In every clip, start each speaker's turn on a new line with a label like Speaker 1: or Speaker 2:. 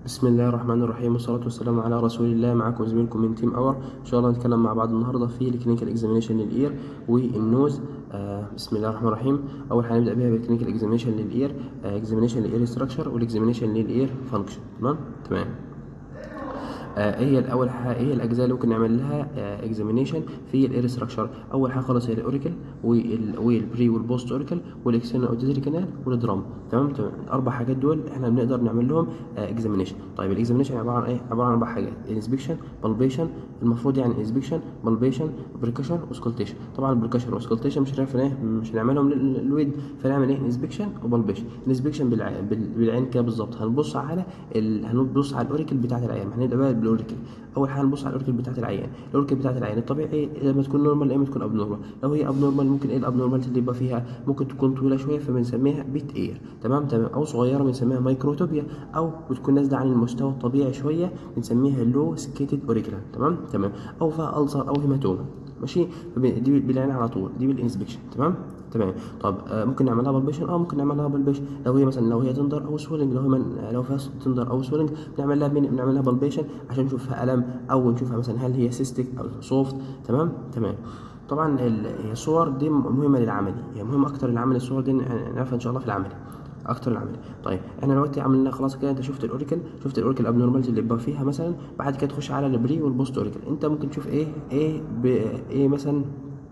Speaker 1: بسم الله الرحمن الرحيم والصلاة والسلام على رسول الله معكم زميلكم من تيم اور ان شاء الله هنتكلم مع بعض النهارده في الكلينيكال اكزامينشن للاير والنوز آه بسم الله الرحمن الرحيم اول حاجه نبدا بيها بالكلينيكال اكزامينشن للاير اكزامينشن للاير ستراكشر والاكزامينشن للاير فانكشن تمام تمام آه هي الاول حاجه ايه الاجزاء اللي ممكن نعمل لها اكزامينشن في الاير ستراكشر اول حاجه خالص هي الاوريكل والبري والبوست اوريكل والاكسترنال اوديتري كانال والدرام تمام تمام الاربع حاجات دول احنا بنقدر نعمل لهم اكزامينشن طيب الاكزامينشن عباره عن ايه عباره عن اربع حاجات انسبكشن بالبيشن المفروض يعني انسبكشن بالبيشن بريكشن وسكولتيشن طبعا البريكشن والسكولتيشن مش هنعرف ايه مش هنعملهم للويد فنعمل ايه انسبكشن وبالبيشن الانسبكشن بالعين كده بالظبط هنبص على ال... هنبص على الاوريكل بتاعت العيان هنبدا بقى بالاوريكل اول حاجه نبص على الاوريكل بتاعت العيان الاوريكل بتاعت العيان الطبيعي لما تكون نورمال اما تكون اب نورمال لو هي اب نورمال ممكن ايه الاب نورمال اللي يبقى فيها ممكن تكون طويله شويه فبنسميها بيت اير تمام تمام او صغيره بنسميها مايكروتوبيا او بتكون نازله عن المستوى الطبيعي شويه بنسميها لو سكيتد اوريكلا تمام تمام او فيها السر او هيماتوما ماشي دي بالعين على طول دي بالانسبكشن تمام تمام طب آه ممكن نعملها بالبيشن اه ممكن نعملها بالبيشن لو هي مثلا لو هي تندر او سويلنج لو هي من لو فيها تندر او سويلنج بنعمل لها بنعمل لها بالبيشن عشان نشوف فيها الم او نشوفها مثلا هل هي سيستيك او سوفت تمام تمام طبعا الصور دي مهمه للعملي هي مهمه اكتر للعملي الصور دي نعرفها ان شاء الله في العملي اكتر العملي طيب احنا دلوقتي عملنا خلاص كده انت شفت الاوريكل شفت الاوريكل اب نورمالز اللي يبقى فيها مثلا بعد كده تخش على البري والبوست اوريكل انت ممكن تشوف ايه ايه ايه مثلا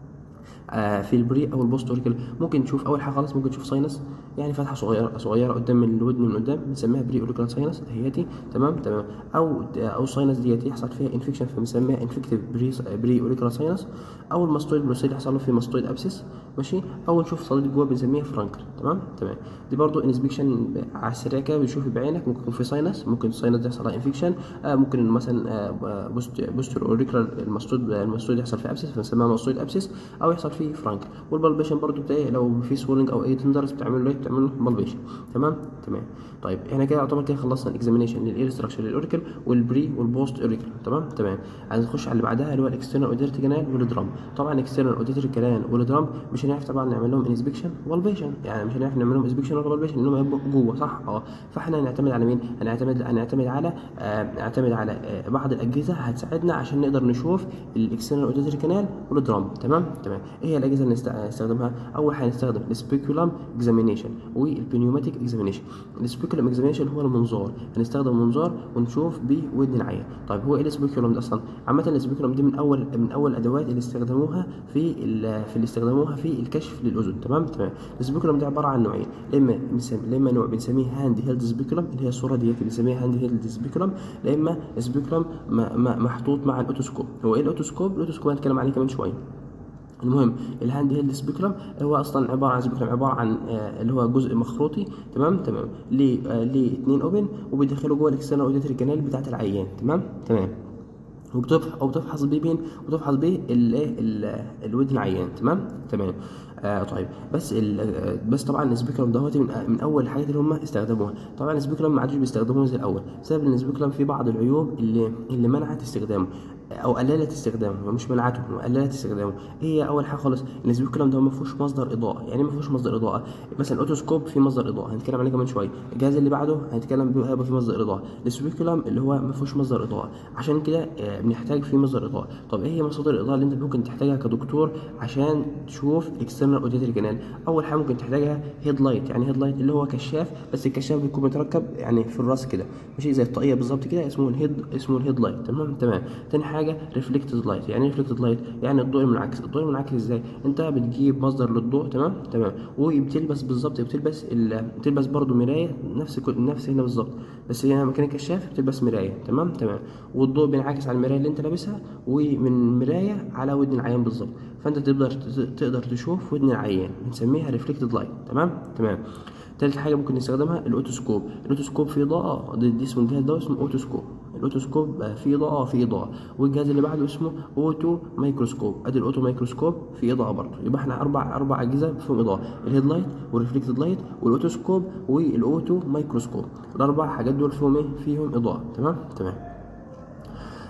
Speaker 1: آه في البري او البوست اوريكل ممكن تشوف اول حاجه خالص ممكن تشوف ساينس يعني فتحه صغيره صغيره قدام الودن من قدام بنسميها بري اوريكال ساينس هياتي تمام تمام او او الساينس ديت يحصل فيها انفكشن فبنسميها انفكتيف بري بري اوريكال ساينس او الماستويد بروسيد يحصل له فيه ماستويد ابسس ماشي او نشوف صليد جوه بنسميها فرانكل تمام تمام دي برضو انسبكشن على السريع كده بتشوف بعينك ممكن يكون في ساينس ممكن الساينس يحصل لها انفكشن آه ممكن مثلا آه بوست بوستر اوريكال الماستويد الماستويد يحصل فيه ابسس فنسميها ماستويد ابسس او يحصل فيه فرانكل والبلبيشن برضو بتاعي لو في سويلنج او اي تندرز بتعمل له بتعمل له بلبيشن تمام تمام طيب احنا كده يعتبر كده خلصنا الاكزامينشن للاير ستراكشر للاوريكل والبري والبوست اوريكل تمام تمام عايز نخش على اللي بعدها اللي هو الاكسترنال اوديتري كانال والدرام طبعا الاكسترنال اوديتري كانال والدرام مش هنعرف طبعا نعمل لهم انسبكشن والبيشن يعني مش هنعرف نعمل لهم انسبكشن ولا بالبيشن لانهم هيبقوا جوه صح اه فاحنا هنعتمد على مين هنعتمد هنعتمد على آه نعتمد على آه بعض الاجهزه هتساعدنا عشان نقدر نشوف الاكسترنال اوديتري كانال والدرام تمام تمام ايه هي الاجهزه اللي نستخدمها اول حاجه نستخدم السبيكولام اكزامينيشن والبنيوماتيك اكزامينيشن السبيكولام اكزامينيشن هو المنظار هنستخدم منظار ونشوف بيه ودن العيان طيب هو ايه السبيكولام ده اصلا عامه السبيكولام دي من اول من اول الادوات اللي استخدموها في في اللي استخدموها في الكشف للاذن تمام تمام السبيكولام ده عباره عن نوعين اما اما نوع بنسميه هاند هيلد سبيكولام اللي هي الصوره ديت بنسميها هاند هيلد سبيكولام لا اما سبيكولام محطوط مع الاوتوسكوب هو ايه الاوتوسكوب الاوتوسكوب هنتكلم عليه كمان شويه المهم الهاند هيلد سبيكولم هو اصلا عباره عن سبيكولم عباره عن آه اللي هو جزء مخروطي تمام تمام ليه آه ليه اتنين اوبن وبيدخلوا جوه الاكسترنال اوديتري كانال بتاعت العيان تمام تمام وبتفحص او بتفحص بيه مين وتفحص بيه الايه الودن العيان تمام تمام آه طيب بس بس طبعا السبيكرم دوت من, من اول الحاجات اللي هم استخدموها طبعا السبيكرم ما عادش بيستخدموه زي الاول بسبب ان السبيكرم فيه بعض العيوب اللي اللي منعت استخدامه او قللت استخدامه مش منعته قللت استخدامه هي اول حاجه خالص ان السبيكرم ده ما فيهوش مصدر اضاءه يعني ما فيهوش مصدر اضاءه مثلا الاوتوسكوب فيه مصدر اضاءه هنتكلم عليه كمان شويه الجهاز اللي بعده هنتكلم هيبقى فيه مصدر اضاءه السبيكرم اللي هو ما فيهوش مصدر اضاءه عشان كده بنحتاج فيه مصدر اضاءه طب ايه هي مصادر الاضاءه اللي انت ممكن تحتاجها كدكتور عشان تشوف اكسترنال اوديتري كانال اول حاجه ممكن تحتاجها هيد لايت يعني هيد لايت اللي هو كشاف بس الكشاف بيكون متركب يعني في الراس كده ماشي زي الطاقيه بالظبط كده اسمه الهيد اسمه الهيد لايت تمام تمام تاني حاجه ريفلكتد لايت يعني ايه ريفلكتد لايت يعني الضوء المنعكس الضوء المنعكس ازاي انت بتجيب مصدر للضوء تمام تمام وبتلبس بالظبط بتلبس ال... بتلبس برضو مرايه نفس كل... نفس هنا بالظبط بس هنا مكان الكشاف بتلبس مرايه تمام تمام والضوء بينعكس على المرايه اللي انت لابسها ومن مرايه على ودن العيان بالظبط فانت تقدر تقدر تشوف ودن العيان بنسميها ريفلكتد لايت تمام تمام تالت حاجه ممكن نستخدمها الاوتوسكوب الاوتوسكوب فيه اضاءه دي اسمه الجهاز ده اسمه اوتوسكوب الاوتوسكوب فيه اضاءه فيه اضاءه والجهاز اللي بعده اسمه اوتو مايكروسكوب ادي الاوتو مايكروسكوب فيه اضاءه برضه يبقى احنا اربع اربع اجهزه فيهم اضاءه الهيد لايت والريفلكتد لايت والاوتوسكوب والاوتو مايكروسكوب الاربع حاجات دول فيهم ايه فيهم اضاءه تمام تمام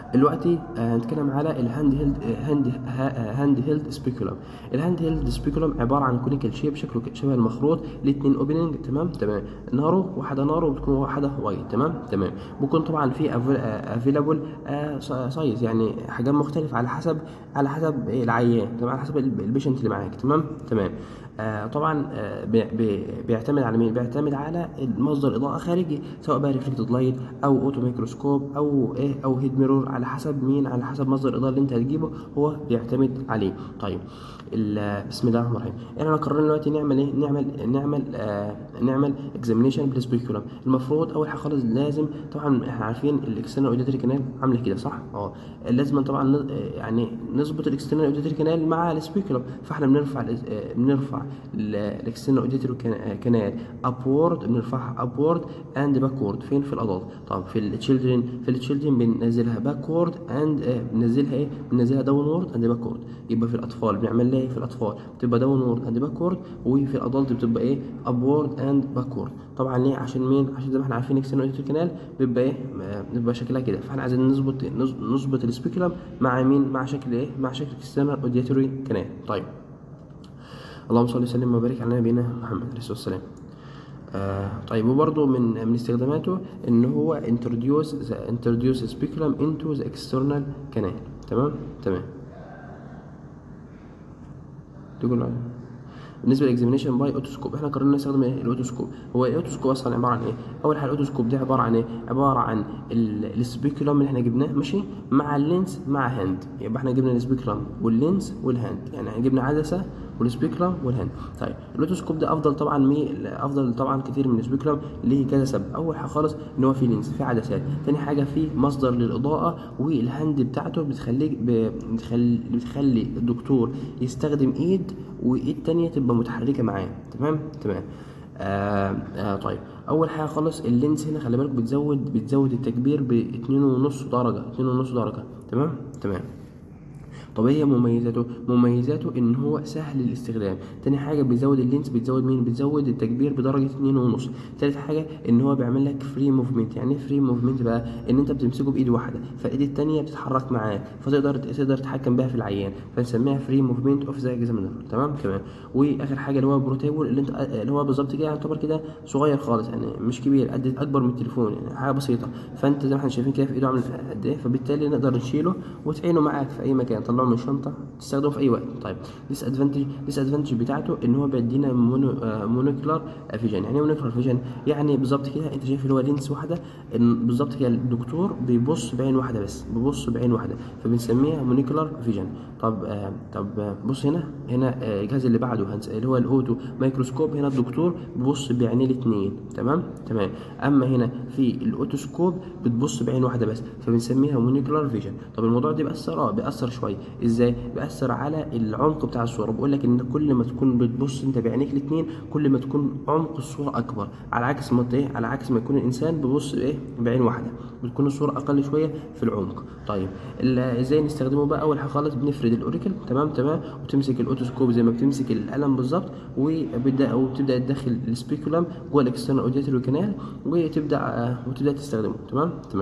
Speaker 1: دلوقتي آه، هنتكلم على الهاند هيلد هاند هاند هيلد سبيكولم الهاند هيلد سبيكولم عباره عن كونيكال شيب شكله شبه المخروط الاثنين اوبننج تمام تمام نارو واحده نارو بتكون واحده وايد تمام تمام ممكن طبعا في افيلابل سايز يعني حجم مختلف على حسب على حسب العيان تمام على حسب البيشنت اللي معاك تمام تمام آه طبعا آه بي بي بيعتمد على مين بيعتمد على مصدر اضاءه خارجي سواء بقى ريفلكتد لايت او اوتو ميكروسكوب او ايه او هيد ميرور على حسب مين على حسب مصدر الاضاءه اللي انت هتجيبه هو بيعتمد عليه طيب بسم الله الرحمن الرحيم احنا قررنا دلوقتي نعمل ايه نعمل نعمل آه نعمل اكزامينيشن بالسبيكولم المفروض اول حاجه خالص لازم طبعا احنا عارفين الاكسترنال اوديتري كانال عامله كده صح اه لازم طبعا يعني نظبط الاكسترنال اوديتري كانال مع السبيكولم فاحنا بنرفع بنرفع الاكسترنال اوديتري كانال ابورد بنرفعها ابورد اند باكورد فين في الادلت طب في التشيلدرن في التشيلدرن بننزلها باكورد اند بننزلها ايه بننزلها داونورد اند باكورد يبقى في الاطفال بنعمل لها ايه في الاطفال بتبقى داونورد اند باكورد وفي الادلت بتبقى ايه ابورد اند باكورد طبعا ليه عشان مين عشان زي ما احنا عارفين اكسترنال اوديتري كانال بيبقى ايه بيبقى شكلها كده فاحنا عايزين نظبط نظبط السبيكولم مع مين مع شكل ايه مع شكل اكسترنال اوديتري كانال طيب اللهم صل وسلم وبارك على نبينا محمد عليه الصلاه والسلام آه طيب وبرضه من من استخداماته ان هو introduce the introduce speculum into the external canal تمام تمام تقول بالنسبه للاكزامينشن باي اوتوسكوب احنا قررنا نستخدم ايه الاوتوسكوب هو الاوتوسكوب اصلا عباره عن ايه اول حاجه الاوتوسكوب ده عباره عن ايه عباره عن السبيكولم اللي احنا جبناه ماشي مع اللينس مع هاند يبقى احنا جبنا السبيكولم واللينس والهاند يعني جبنا عدسه والسبيكولم والهاند طيب الاوتوسكوب ده افضل طبعا مي افضل طبعا كتير من السبيكولم ليه كذا سبب اول حاجه خالص ان هو فيه لينس فيه عدسات تاني حاجه فيه مصدر للاضاءه والهاند بتاعته بتخليك بتخلي بتخلي الدكتور يستخدم ايد وايد تانية تبقى متحركه معاه تمام تمام آه آه طيب اول حاجه خالص اللينس هنا خلي بالك بتزود بتزود التكبير ب 2.5 درجه 2.5 درجه تمام تمام طب ايه مميزاته مميزاته ان هو سهل الاستخدام تاني حاجه بيزود اللينس بتزود مين بتزود التكبير بدرجه اتنين ونص تالت حاجه ان هو بيعمل لك فري موفمنت يعني ايه فري موفمنت بقى ان انت بتمسكه بايد واحده فالايد التانيه بتتحرك معاه فتقدر تقدر تتحكم بيها في العيان فنسميها فري موفمنت اوف ذا اكزامينر تمام تمام واخر حاجه اللي هو بروتيبل اللي انت اللي هو بالظبط كده يعتبر كده صغير خالص يعني مش كبير قد اكبر من التليفون يعني حاجه بسيطه فانت زي ما احنا شايفين كده في ايده عامل قد ايه فبالتالي نقدر نشيله وتعينه معاك في اي مكان طلعه من الشنطه تستخدمه في اي وقت طيب ديس ادفانتج ديس ادفانتج بتاعته ان هو بيدينا مونو آه مونوكلر فيجن يعني ايه مونوكلر فيجن يعني بالظبط كده انت شايف اللي هو لينس واحده ان بالظبط كده الدكتور بيبص بعين واحده بس بيبص بعين واحده فبنسميها مونوكلر فيجن طب آه طب آه بص هنا هنا آه الجهاز اللي بعده اللي هو الاوتو مايكروسكوب هنا الدكتور بيبص بعينيه الاثنين تمام تمام اما هنا في الاوتوسكوب بتبص بعين واحده بس فبنسميها مونوكلر فيجن طب الموضوع ده بيأثر اه بيأثر شويه ازاي بيأثر على العمق بتاع الصوره بقول لك ان كل ما تكون بتبص انت بعينيك الاثنين كل ما تكون عمق الصوره اكبر على عكس ما ايه على عكس ما يكون الانسان بيبص ايه بعين واحده بتكون الصوره اقل شويه في العمق طيب ازاي نستخدمه بقى اول حاجه خالص بنفرد الاوريكل تمام تمام وتمسك الاوتوسكوب زي ما بتمسك القلم بالظبط وبدا او تبدا تدخل السبيكولم جوه الاكسترنال اوديتوري كانال وتبدا وتبدا تستخدمه تمام تمام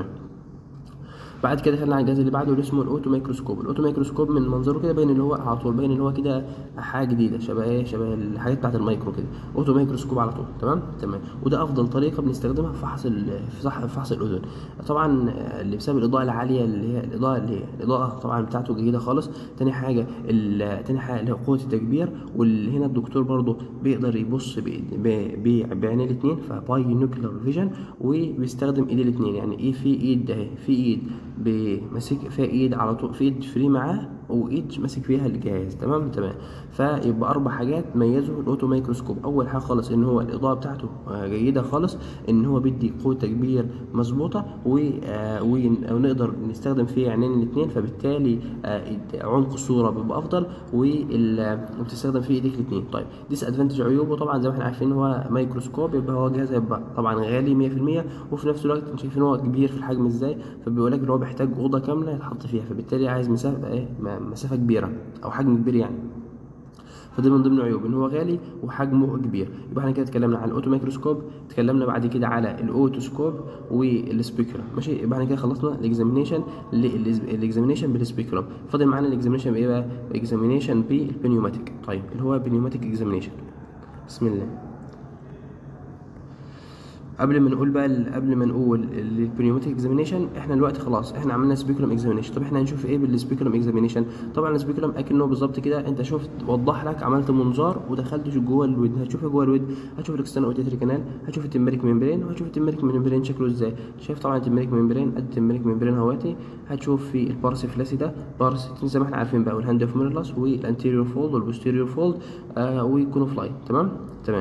Speaker 1: بعد كده دخلنا على الجهاز اللي بعده اللي اسمه الاوتو مايكروسكوب الاوتو مايكروسكوب من منظره كده باين ان هو على طول باين ان هو كده حاجه جديده شبه ايه شبه الحاجات بتاعت المايكرو كده اوتو مايكروسكوب على طول تمام تمام وده افضل طريقه بنستخدمها في فحص في صح في فحص الاذن طبعا اللي بسبب الاضاءه العاليه اللي هي الاضاءه اللي هي الاضاءه طبعا بتاعته جيده خالص تاني حاجه تاني حاجه اللي هي قوه التكبير واللي هنا الدكتور برضه بيقدر يبص بعينيه الاثنين فباي نوكلر فيجن وبيستخدم ايديه الاثنين يعني ايه في ايد اهي في ايد ماسك فيها ايد على طول في ايد فري معاه وايد ماسك فيها الجهاز تمام تمام فيبقى اربع حاجات ميزوا الاوتو مايكروسكوب اول حاجه خالص ان هو الاضاءه بتاعته جيده خالص ان هو بيدي قوه تكبير مظبوطه ونقدر نستخدم فيه عينين الاثنين فبالتالي عمق الصوره بيبقى افضل وبتستخدم فيه ايديك الاثنين طيب ديس ادفانتج عيوبه طبعا زي ما احنا عارفين هو مايكروسكوب يبقى هو جهاز هيبقى طبعا غالي 100% وفي نفس الوقت انتوا شايفين هو كبير في الحجم ازاي فبيقول لك ان هو بيحتاج اوضه كامله يتحط فيها فبالتالي عايز مسافه ايه مسافه كبيره او حجم كبير يعني فده من ضمن عيوب ان هو غالي وحجمه كبير يبقى احنا كده اتكلمنا عن الاوتو مايكروسكوب اتكلمنا بعد كده على الاوتوسكوب والسبيكولم ماشي يبقى احنا كده خلصنا الاكزامينيشن الاكزامينيشن بالسبيكولم فاضل معانا الاكزامينيشن بايه بقى الاكزامينيشن بالبنيوماتيك طيب اللي هو بنيوماتيك اكزامينيشن بسم الله قبل ما نقول بقى قبل ما نقول البنيوماتيك اكزامينيشن احنا دلوقتي خلاص احنا عملنا سبيكولم اكزامينيشن طب احنا هنشوف ايه بالسبيكولم اكزامينيشن طبعا السبيكولم اكنه بالظبط كده انت شفت وضح لك عملت منظار ودخلت جوه الودن هتشوف جوه الودن هتشوف الاكسترنال اوديتري كانال هتشوف التمبريك ممبرين وهتشوف التمبريك ممبرين شكله ازاي شايف طبعا التمبريك ممبرين قد التمبريك ممبرين اهواتي هتشوف في البارس فلاسي ده بارس زي ما احنا عارفين بقى والهاند اوف ميرلاس والانتيريور فولد والبوستيريور فولد آه وكونوفلاي تمام تمام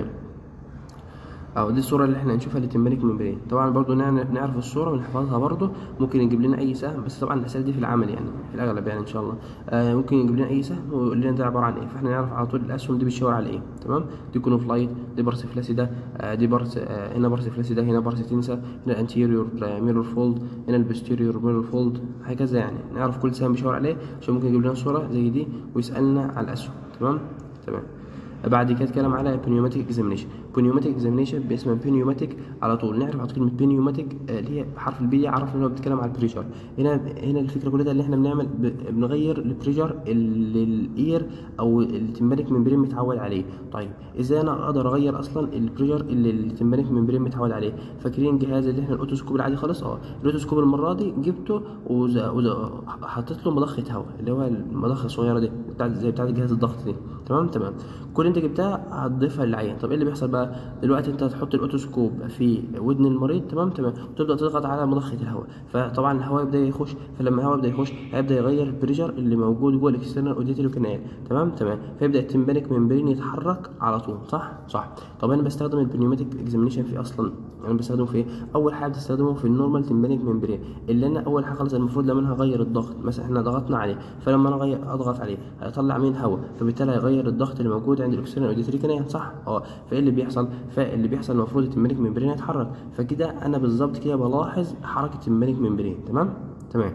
Speaker 1: اهو دي الصوره اللي احنا هنشوفها للتمبريك ممبرين طبعا برضو نعرف الصوره ونحفظها برضو ممكن يجيب لنا اي سهم بس طبعا الاسئله دي في العمل يعني في الاغلب يعني ان شاء الله آه ممكن يجيب لنا اي سهم ويقول لنا ده عباره عن ايه فاحنا نعرف على طول الاسهم دي بتشاور على ايه تمام دي كونوفلايت دي بارس فلاسي ده آه دي بارس آه هنا بارس فلاسي ده هنا بارس تنسا هنا الانتيريور ميرور فولد هنا البوستيريور ميرور فولد هكذا يعني نعرف كل سهم بيشاور عليه عشان ممكن يجيب لنا صوره زي دي ويسالنا على الاسهم تمام تمام بعد كده اتكلم على بنيوماتيك اكزامينيشن بنيوماتيك اكزامينيشن باسم بنيوماتيك على طول نعرف على كلمه بنيوماتيك اللي هي بحرف البي عرفنا ان هو بيتكلم على البريشر هنا هنا الفكره كلها اللي احنا بنعمل بنغير البريشر اللي الاير او التمبانيك ممبرين متعود عليه طيب ازاي انا اقدر اغير اصلا البريشر اللي التمبانيك ممبرين متعود عليه فاكرين الجهاز اللي احنا الاوتوسكوب العادي خالص اه الاوتوسكوب المره دي جبته وحطيت له مضخه هواء اللي هو المضخه الصغيره دي بتاعت زي بتاعت جهاز الضغط دي تمام تمام كل انت جبتها هتضيفها للعيان طب ايه اللي بيحصل بقى دلوقتي انت هتحط الاوتوسكوب في ودن المريض تمام تمام وتبدا تضغط على مضخه الهواء فطبعا الهواء يبدا يخش فلما الهواء يبدا يخش هيبدا يغير البريشر اللي موجود جوه الاكسترنال اوديتري كانال تمام تمام فيبدا التمبانيك ممبرين يتحرك على طول صح صح طب انا بستخدم البنيوماتيك اكزامينيشن في اصلا انا بستخدمه في ايه اول حاجه بستخدمه في النورمال تمبانيك ممبرين اللي انا اول حاجه خالص المفروض لما انا هغير الضغط مثلا احنا ضغطنا عليه فلما انا اغير اضغط عليه هيطلع مين هواء فبالتالي هيغير الضغط اللي موجود عند الاكسترنال اوديتري كانال صح اه فايه اللي بيحصل فاللي بيحصل المفروض التمبانيك ممبرين يتحرك فكده انا بالظبط كده بلاحظ حركه التمبانيك ممبرين تمام تمام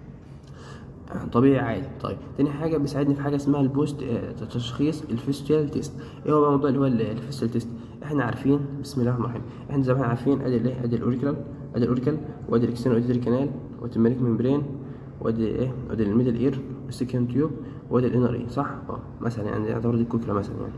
Speaker 1: طبيعي عادي طيب تاني حاجه بيساعدني في حاجه اسمها البوست آه تشخيص الفيستيال تيست ايه هو بقى الموضوع اللي هو الفيستيال تيست احنا عارفين بسم الله الرحمن الرحيم احنا زي ما احنا عارفين ادي الايه ادي الاوريكل ادي الاوريكل وادي الاكسترنال اوديتري كانال والتمبانيك ممبرين وادي ايه وادي الميدل اير السكند تيوب وادي الانر ايه صح اه مثلا يعني يعتبر دي الكوكله مثلا يعني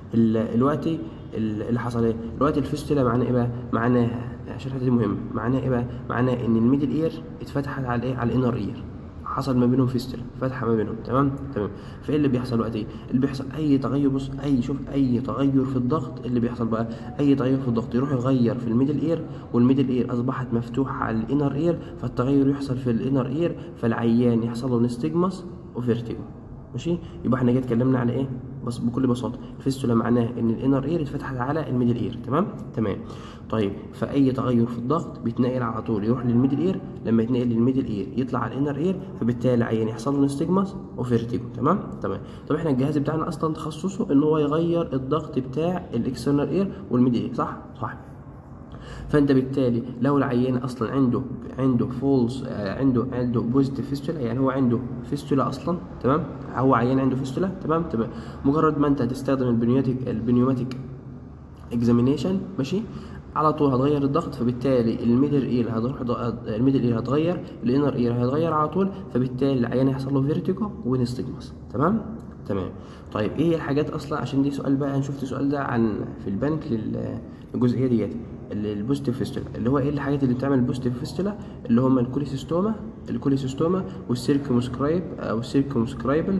Speaker 1: دلوقتي اللي حصل ايه دلوقتي الفيستولا معناه ايه بقى معناه عشان الحته دي مهمه معناه ايه بقى معناه ان الميدل اير اتفتحت على ايه على الانر اير حصل ما بينهم فيستولا فتحه ما بينهم تمام تمام فايه اللي بيحصل دلوقتي اللي بيحصل اي تغير بص اي شوف اي تغير في الضغط اللي بيحصل بقى اي تغير في الضغط يروح يغير في الميدل اير والميدل اير اصبحت مفتوحه على الانر اير فالتغير يحصل في الانر اير فالعيان يحصل له نستجمس وفيرتيجو ماشي يبقى احنا جاي اتكلمنا على ايه بس بكل بساطه الفيستولا معناه ان الانر اير اتفتحت على الميدل اير تمام تمام طيب فاي تغير في الضغط بيتنقل على طول يروح للميدل اير لما يتنقل للميدل اير يطلع على الانر اير فبالتالي العيان يحصل له نستجمس وفيرتيجو تمام تمام طب احنا الجهاز بتاعنا اصلا تخصصه ان هو يغير الضغط بتاع الاكسترنال اير والميدل اير صح صح فانت بالتالي لو العيان اصلا عنده عنده فولس عنده عنده بوزيتيف فيستولا يعني هو عنده فيستولا اصلا تمام هو عيان عنده فيستولا تمام تمام مجرد ما انت هتستخدم البنيوماتيك البنيوماتيك اكزامينيشن ماشي على طول هتغير الضغط فبالتالي الميدل اير هتروح الميدل اير هتغير الانر اير هيتغير على طول فبالتالي العيان هيحصل له فيرتيجو ونستجمس تمام تمام طيب ايه هي الحاجات اصلا عشان دي سؤال بقى انا شفت السؤال ده عن في البنك للجزئيه ديت البوزيتيف فيستولا اللي هو ايه الحاجات اللي بتعمل البوزيتيف فيستولا اللي هم الكوليسيستوما الكوليسيستوما والسيركومسكرايب او السيركومسكرايبل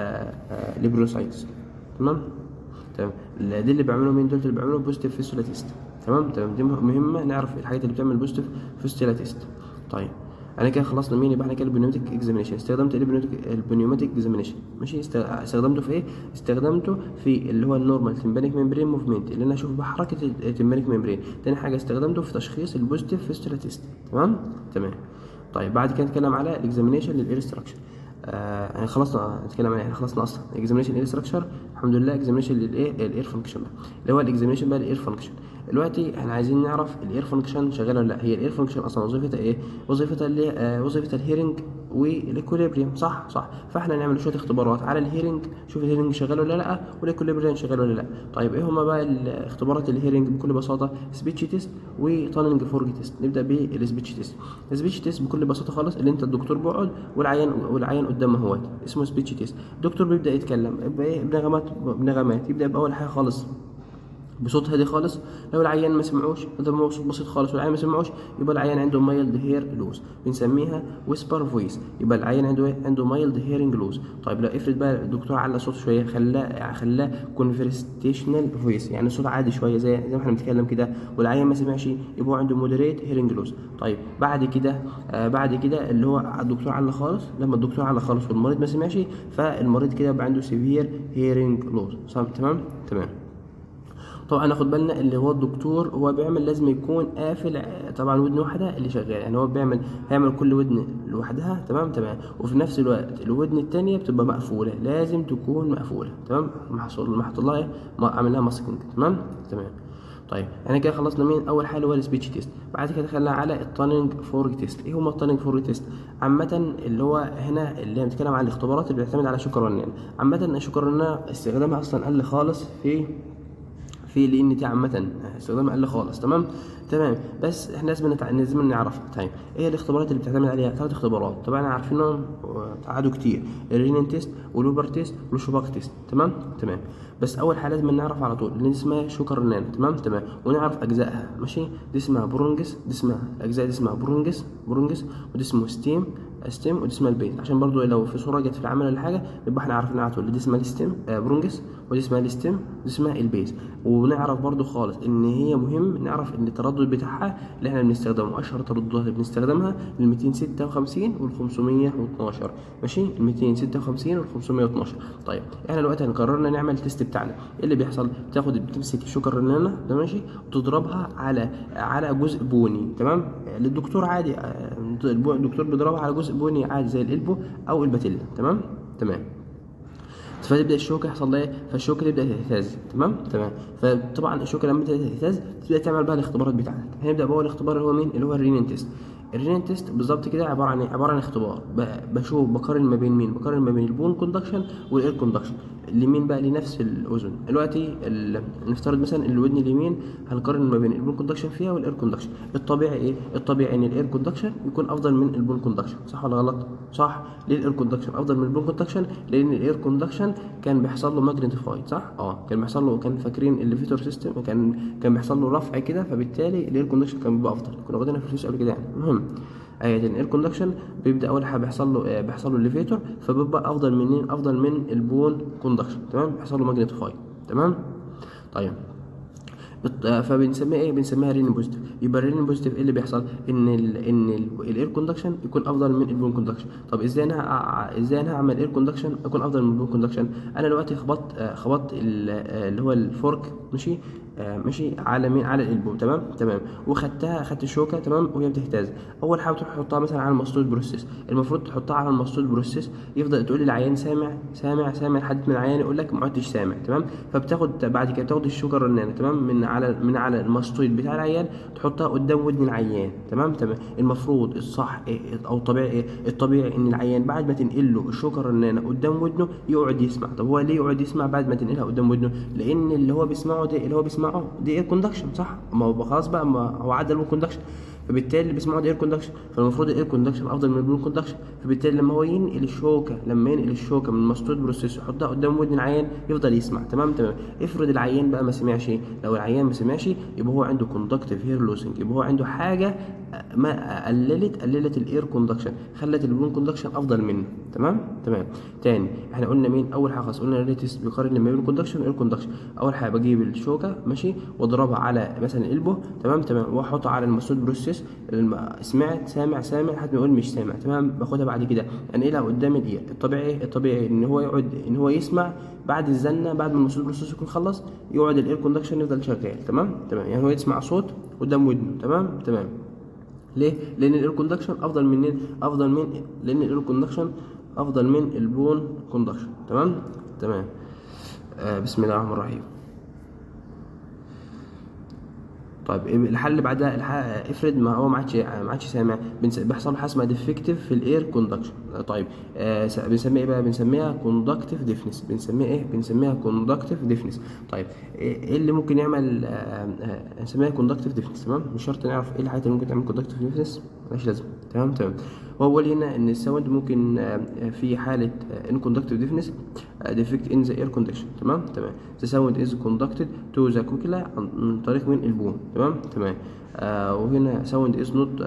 Speaker 1: ليبروسايتس تمام تمام دي اللي بيعملوا مين دول اللي بيعملوا بوزيتيف فيستولا تيست تمام تمام دي مهمه نعرف الحاجات اللي بتعمل بوزيتيف فيستولا تيست طيب انا كده خلصنا مين يبقى احنا كده البنيوماتيك اكزامينيشن استخدمت البنيوماتيك اكزامينيشن ماشي استخدمته في ايه استخدمته في اللي هو النورمال تمبانيك ممبرين موفمنت اللي انا اشوف بحركه التمبانيك ممبرين تاني حاجه استخدمته في تشخيص البوزيتيف فيستولا تيست تمام تمام طيب بعد كده نتكلم على الاكزامينيشن للاير ستراكشر آه يعني خلصنا نتكلم عليه احنا خلصنا اصلا اكزامينيشن اير ستراكشر الحمد لله اكزامينيشن للايه الاير فانكشن اللي هو الاكزامينيشن بقى الاير فانكشن دلوقتي احنا عايزين نعرف الاير فانكشن شغاله ولا لا هي الاير فانكشن اصلا وظيفتها ايه وظيفتها اللي آه وظيفتها الهيرنج والاكوليبريم صح صح فاحنا نعمل شويه اختبارات على الهيرنج شوف الهيرنج شغال ولا لا والاكوليبريم شغال ولا لا طيب ايه هما بقى الاختبارات الهيرنج بكل بساطه سبيتش تيست وتانلنج فورج تيست نبدا بالسبيتش تيست السبيتش تيست بكل بساطه خالص اللي انت الدكتور بيقعد والعيان والعيان قدامه اهوت اسمه سبيتش تيست الدكتور بيبدا يتكلم بايه بنغمات بنغمات يبدا باول حاجه خالص بصوت هادي خالص لو العيان ما سمعوش ده هو صوت بسيط خالص والعيان ما سمعوش يبقى العيان عنده مايلد هير لوز بنسميها ويسبر فويس يبقى العيان عنده ايه عنده مايلد هيرنج لوز طيب لو افرض بقى الدكتور على صوته شويه خلاه خلاه كونفرستيشنال فويس يعني صوت عادي شويه زي زي ما احنا بنتكلم كده والعيان ما سمعش يبقى هو عنده مودريت هيرنج لوز طيب بعد كده آه بعد كده اللي هو الدكتور على خالص لما الدكتور على خالص والمريض ما سمعش فالمريض كده يبقى عنده سيفير هيرنج لوز تمام تمام طبعا ناخد بالنا اللي هو الدكتور هو بيعمل لازم يكون قافل طبعا ودن واحده اللي شغال يعني هو بيعمل هيعمل كل ودن لوحدها تمام تمام وفي نفس الوقت الودن الثانيه بتبقى مقفوله لازم تكون مقفوله تمام محصول محط لها ايه عامل لها ماسكينج تمام تمام طيب احنا كده خلصنا مين اول حاجه هو السبيتش تيست بعد كده دخلنا على التانينج فورج تيست ايه هو التانينج فورج تيست عامه اللي هو هنا اللي بنتكلم عن الاختبارات اللي بتعتمد على شكر الرنان عامه الشكر الرنان استخدامها اصلا قل خالص في في ال ان تي عامة استخدامها قل خالص تمام تمام بس احنا لازم نتع... لازم نعرفها طيب ايه الاختبارات اللي بتعتمد عليها ثلاث اختبارات طبعا عارفينهم عادوا كتير الرينين تيست والوبر تيست والشوباك تيست تمام تمام بس اول حاجه لازم نعرف على طول اللي اسمها شوكر رنان تمام تمام ونعرف اجزائها ماشي دي اسمها برونجس دي اسمها الاجزاء دي اسمها برونجس برونجس ودي اسمه ستيم ستيم ودي اسمها البيت عشان برضو لو في صوره جت في العمل ولا حاجه يبقى احنا عارفين على طول دي اسمها الستيم آه برونجس ودي اسمها الستيم ودي اسمها البيز ونعرف برضو خالص ان هي مهم نعرف ان التردد بتاعها اللي احنا بنستخدمه اشهر ترددات اللي بنستخدمها ال 256 وال 512 ماشي ال 256 وال 512 طيب احنا دلوقتي قررنا نعمل التيست بتاعنا ايه اللي بيحصل بتاخد بتمسك الشوكه الرنانه ده ماشي وتضربها على على جزء بني تمام للدكتور عادي الدكتور بيضربها على جزء بني عادي زي القلبه او الباتيلا تمام تمام فتبدا الشوكه يحصل لها ايه فالشوكه تبدا تهتز تمام تمام فطبعا الشوكه لما تبدا تهتز تبدا تعمل بقى الاختبارات بتاعتك هنبدا باول اختبار اللي هو مين اللي هو الرينين تيست الرينين تيست بالظبط كده عباره عن عباره عن اختبار بشوف بقارن ما بين مين بقارن ما بين البون كوندكشن والاير كوندكشن اليمين بقى لنفس الاذن دلوقتي نفترض مثلا الودن اليمين هنقارن ما بين البون كوندكشن فيها والاير كوندكشن الطبيعي ايه الطبيعي ان الاير كوندكشن يكون افضل من البون كوندكشن صح ولا غلط صح ليه الاير كوندكشن افضل من البون كوندكشن لان الاير كوندكشن كان بيحصل له ماجنتيفايد صح اه كان بيحصل له كان فاكرين الليفيتور سيستم كان كان بيحصل له رفع كده فبالتالي الاير كوندكشن كان بيبقى افضل كنا واخدينها في الفلوس قبل كده يعني المهم ايوه الاير كوندكشن بيبدا اول حاجه بيحصل له بيحصل له الليفيتور فبيبقى افضل من افضل من البون كوندكشن تمام بيحصل له ماجنتيفايد تمام طيب فبنسميها ايه بنسميها رينين بوزيتيف يبقى الرينين بوزيتيف ايه اللي بيحصل ان ال ان الاير كوندكشن يكون افضل من البون كوندكشن طب ازاي انا ازاي انا هعمل اير كوندكشن يكون افضل من البون كوندكشن انا دلوقتي خبطت خبطت اللي هو الفورك ماشي ماشي على مين على القلبو تمام تمام وخدتها خدت الشوكه تمام وهي بتهتز اول حاجه تروح تحطها مثلا على المسطول بروسيس المفروض تحطها على المسطول بروسيس يفضل تقول لي العيان سامع سامع سامع لحد من العيان يقول لك ما عدتش سامع تمام فبتاخد بعد كده بتاخد الشوكه الرنانه تمام من على من على المسطول بتاع العيان تحطها قدام ودن العيان تمام تمام المفروض الصح إيه او الطبيعي إيه الطبيعي ان العيان بعد ما تنقل له الشوكه الرنانه قدام ودنه يقعد يسمع طب هو ليه يقعد يسمع بعد ما تنقلها قدام ودنه لان اللي هو بيسمعه ده اللي هو بيسمعه دي اير كوندكشن صح ما هو خلاص بقى ما هو عدى البون كوندكشن فبالتالي اللي بيسمعوا ده اير كوندكشن فالمفروض الاير كوندكشن افضل من البون كوندكشن فبالتالي لما هو ينقل الشوكه لما ينقل الشوكه من المسطول بروسيس يحطها قدام ودن العيان يفضل يسمع تمام تمام افرض العيان بقى ما سمعش لو العيان ما سمعش يبقى هو عنده كوندكتيف هير لوسنج يبقى هو عنده حاجه ما قللت قللت الاير كوندكشن خلت البون كوندكشن افضل منه تمام تمام تاني احنا قلنا مين اول حاجه خلاص قلنا الريتس بيقارن ما بين الكوندكشن والاير كوندكشن اول حاجه بجيب الشوكه ماشي واضربها على مثلا القلبه تمام تمام واحطها على المسود بروسيس سمعت سامع سامع لحد ما يقول مش سامع تمام باخدها بعد كده انقلها قدام الاير الطبيعي الطبيعي ان هو يقعد ان هو يسمع بعد الزنه بعد ما المسود بروسيس يكون خلص يقعد الاير كوندكشن يفضل شغال تمام تمام يعني هو يسمع صوت قدام ودنه تمام تمام ليه؟ لأن الاير كوندكشن أفضل من أفضل من لأن الاير كوندكشن أفضل من البون كوندكشن تمام؟ تمام آه بسم الله الرحمن الرحيم طيب الحل اللي بعدها الح- افرض ما هو ما عادش ما عادش سامع بنس- بيحصل حاجه اسمها ديفكتيف في الاير كوندكشن طيب آه س- بنسميها ايه بقى بنسميها كوندكتيف ديفنس بنسميها ايه بنسميها كوندكتيف ديفنس طيب ايه إيه اللي ممكن يعمل آه آه نسميها كوندكتيف ديفنس تمام مش شرط نعرف ايه الحاجات اللي ممكن تعمل كوندكتيف ديفنس ملهاش لازمه تمام تمام وهو اللي هنا ان الساوند ممكن آه، آه، في حاله ان كوندكتيف ديفنس ديفكت ان ذا اير كوندكشن تمام تمام ذا ساوند از كوندكتد تو ذا كوكيلا من طريق من البون تمام تمام آه وهنا ساوند از نوت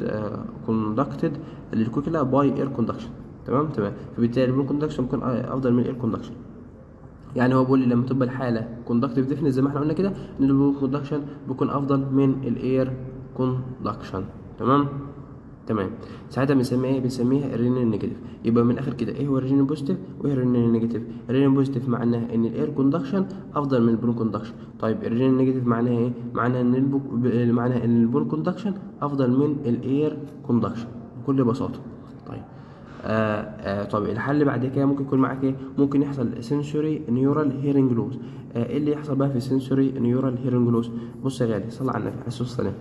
Speaker 1: كوندكتد للكوكيلا باي اير كوندكشن تمام تمام فبالتالي البون كوندكشن بيكون افضل من الاير كوندكشن يعني هو بيقول لي لما تبقى الحاله كوندكتيف ديفنس زي ما احنا قلنا كده ان البون كوندكشن بيكون افضل من الاير كوندكشن تمام تمام ساعتها بنسميها ايه بنسميها الرينين نيجاتيف يبقى من الاخر كده ايه هو الرينين بوزيتيف وايه الرينين نيجاتيف الرينين بوزيتيف معناها ان الاير كوندكشن افضل من البون كوندكشن طيب الرينين نيجاتيف معناها ايه معناها ان البو... ب- معناها ان البون كوندكشن افضل من الاير كوندكشن بكل بساطه طيب آه آه طب الحل اللي بعد كده ممكن يكون معاك ايه ممكن يحصل سنسوري نيورال هيرنج لوز آه ايه اللي يحصل بقى في سنسوري نيورال هيرنج لوز بص يا غالي صل على النبي عليه الصلاه والسلام